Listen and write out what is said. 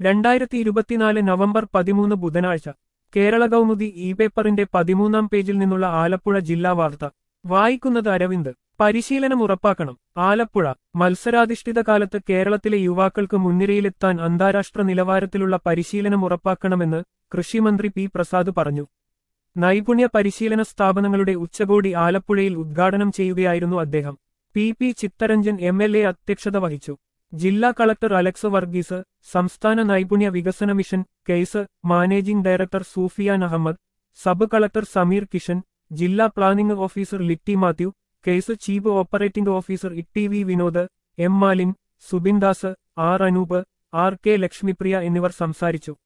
രണ്ടായിരത്തി ഇരുപത്തിനാല് നവംബർ പതിമൂന്ന് ബുധനാഴ്ച കേരള കൗമുദി ഇ പേപ്പറിന്റെ പതിമൂന്നാം പേജിൽ നിന്നുള്ള ആലപ്പുഴ ജില്ലാ വാർത്ത വായിക്കുന്നത് അരവിന്ദ് പരിശീലനം ഉറപ്പാക്കണം ആലപ്പുഴ മത്സരാധിഷ്ഠിത കാലത്ത് കേരളത്തിലെ യുവാക്കൾക്ക് മുൻനിരയിലെത്താൻ അന്താരാഷ്ട്ര നിലവാരത്തിലുള്ള പരിശീലനം ഉറപ്പാക്കണമെന്ന് കൃഷിമന്ത്രി പി പ്രസാദ് പറഞ്ഞു നൈപുണ്യ പരിശീലന സ്ഥാപനങ്ങളുടെ ഉച്ചകോടി ആലപ്പുഴയിൽ ഉദ്ഘാടനം ചെയ്യുകയായിരുന്നു അദ്ദേഹം P P Chittaranjan M L A അധ്യക്ഷത വഹിച്ചു ജില്ലാ കളക്ടർ അലക്സ് വർഗീസ് സംസ്ഥാന നൈപുണ്യ വികസന mission KASE managing director Sufiyan Ahmed sub collector Sameer Kishan ജില്ലാ planning officer Litty Mathew KASE chief operating officer E V Vinod M Malin Subindas R Anoop R K Lakshmipriya എന്നിവർ സംസാരിച്ചു